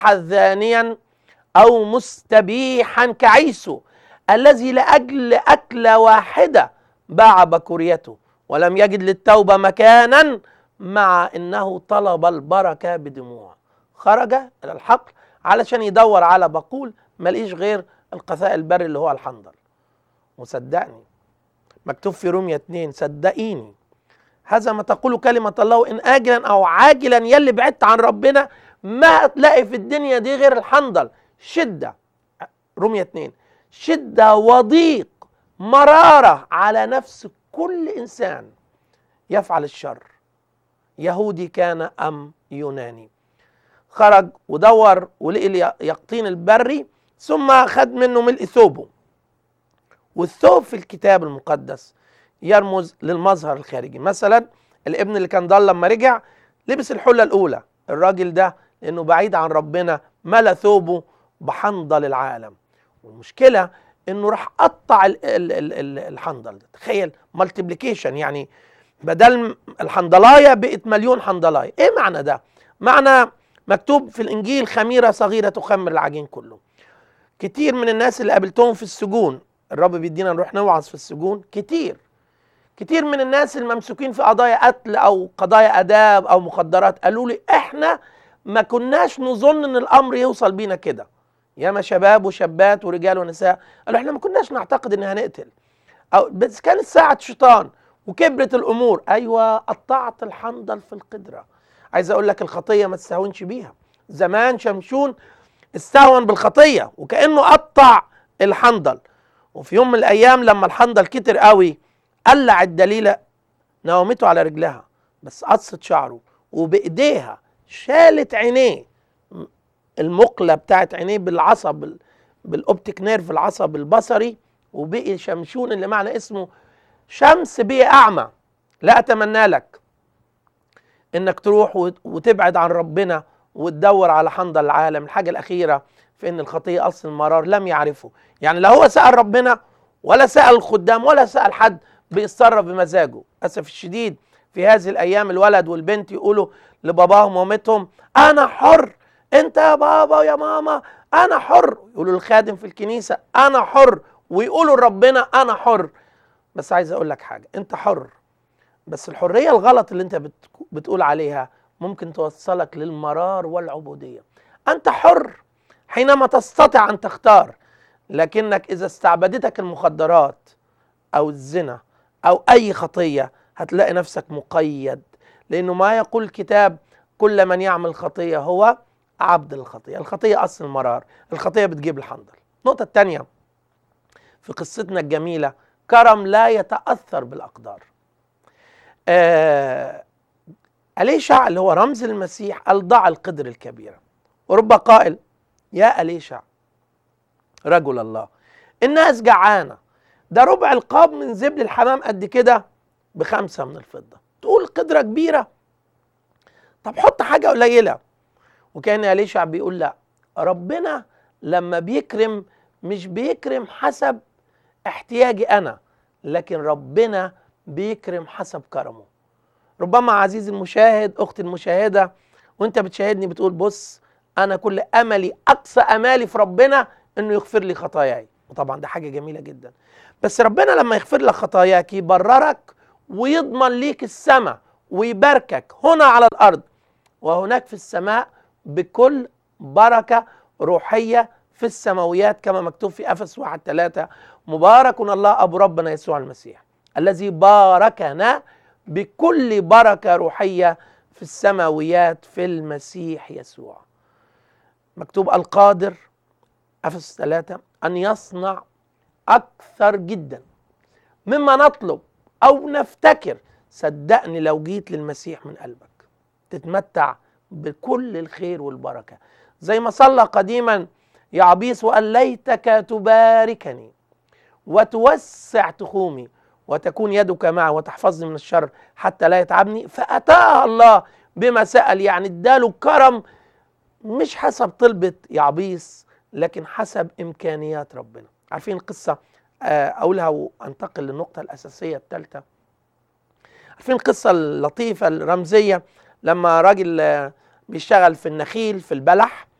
ذانيا أو مستبيحا كعيسو الذي لأجل أكلة واحدة باع بكوريته ولم يجد للتوبة مكانا مع أنه طلب البركة بدموع خرج إلى الحقل علشان يدور على بقول ملقيش غير القثاء البري اللي هو الحنظل وصدقني مكتوب في رومية 2 صدقيني هذا ما تقول كلمة الله إن آجلا أو عاجلا يلي بعدت عن ربنا ما هتلاقي في الدنيا دي غير الحنظل شدة رومية 2 شدة وضيق مرارة على نفس كل إنسان يفعل الشر يهودي كان أم يوناني خرج ودور ولقي اليقطين البري ثم خد منه ملء ثوبه والثوب في الكتاب المقدس يرمز للمظهر الخارجي مثلا الابن اللي كان ضال لما رجع لبس الحلة الأولى الراجل ده لأنه بعيد عن ربنا ملا ثوبه بحنظل العالم والمشكلة انه راح قطع ال- ال- ال- ال- الحنظل ده تخيل مالتيبليكيشن يعني بدل الحنظلايه بقت مليون حنظلايه ايه معنى ده معنى مكتوب في الانجيل خميره صغيره تخمر العجين كله كتير من الناس اللي قابلتهم في السجون الرب بيدينا نروح نوعظ في السجون كتير كتير من الناس الممسوكين في قضايا قتل او قضايا اداب او مخدرات قالوا لي احنا ما كناش نظن ان الامر يوصل بينا كده ياما شباب وشابات ورجال ونساء قالوا احنا ما كناش نعتقد ان هنقتل او بس كانت ساعه شيطان وكبرت الامور ايوه قطعت الحنظل في القدره عايز اقول لك الخطيه ما تستهونش بيها زمان شمشون استهون بالخطيه وكانه قطع الحنظل وفي يوم من الايام لما الحنظل كتر قوي قلع الدليله نومته على رجلها بس قصت شعره وبايديها شالت عينيه المقله بتاعت عينيه بالعصب بالاوبتيك نيرف العصب البصري وبقي شمشون اللي معنى اسمه شمس بقي اعمى لا اتمنى لك انك تروح وت- وتبعد عن ربنا وتدور على حنظل العالم الحاجه الاخيره في ان الخطيه اصل المرار لم يعرفه يعني لا هو سال ربنا ولا سال الخدام ولا سال حد بيتصرف بمزاجه اسف الشديد في هذه الايام الولد والبنت يقولوا لباباهم ومامتهم انا حر انت يا بابا ويا ماما انا حر يقولوا للخادم في الكنيسه انا حر ويقولوا لربنا انا حر بس عايز اقول لك حاجه انت حر بس الحريه الغلط اللي انت بت- بتقول عليها ممكن توصلك للمرار والعبوديه انت حر حينما تستطيع ان تختار لكنك اذا استعبدتك المخدرات او الزنا او اي خطيه هتلاقي نفسك مقيد لانه ما يقول الكتاب كل من يعمل خطيه هو عبد الخطيه الخطيه اصل المرار الخطيه بتجيب الحنظل النقطه الثانيه في قصتنا الجميله كرم لا يتاثر بالاقدار آه أليشع اللي هو رمز المسيح قال ضع القدر الكبيرة ورب قائل يا أليشع رجل الله الناس جعانة ده ربع القاب من زبل الحمام قد كده بخمسة من الفضة تقول قدرة كبيرة طب حط حاجة قليلة وكان أليشع بيقول لا ربنا لما بيكرم مش بيكرم حسب احتياجي أنا لكن ربنا بيكرم حسب كرمه ربما عزيزي المشاهد اختي المشاهده وانت بتشاهدني بتقول بص انا كل املي اقصى امالي في ربنا انه يغفر لي خطاياي وطبعا ده حاجه جميله جدا بس ربنا لما يغفر لك خطاياك يبررك ويضمن ليك السماء ويباركك هنا على الارض وهناك في السماء بكل بركه روحيه في السماويات كما مكتوب في افس واحد ثلاثة مبارك الله ابو ربنا يسوع المسيح الذي باركنا بكل بركه روحيه في السماويات في المسيح يسوع مكتوب القادر افس ثلاثة ان يصنع اكثر جدا مما نطلب او نفتكر صدقني لو جيت للمسيح من قلبك تتمتع بكل الخير والبركه زي ما صلى قديما يعبيس وقال ليتك تباركني وتوسع تخومي وتكون يدك معي وتحفظني من الشر حتى لا يتعبني فأتاها الله بما سأل يعني اداله كرم مش حسب طلبة يعبيس لكن حسب إمكانيات ربنا عارفين القصة آه، أقولها وأنتقل للنقطة الأساسية الثالثة عارفين القصة اللطيفة الرمزية لما راجل آه، بيشتغل في النخيل في البلح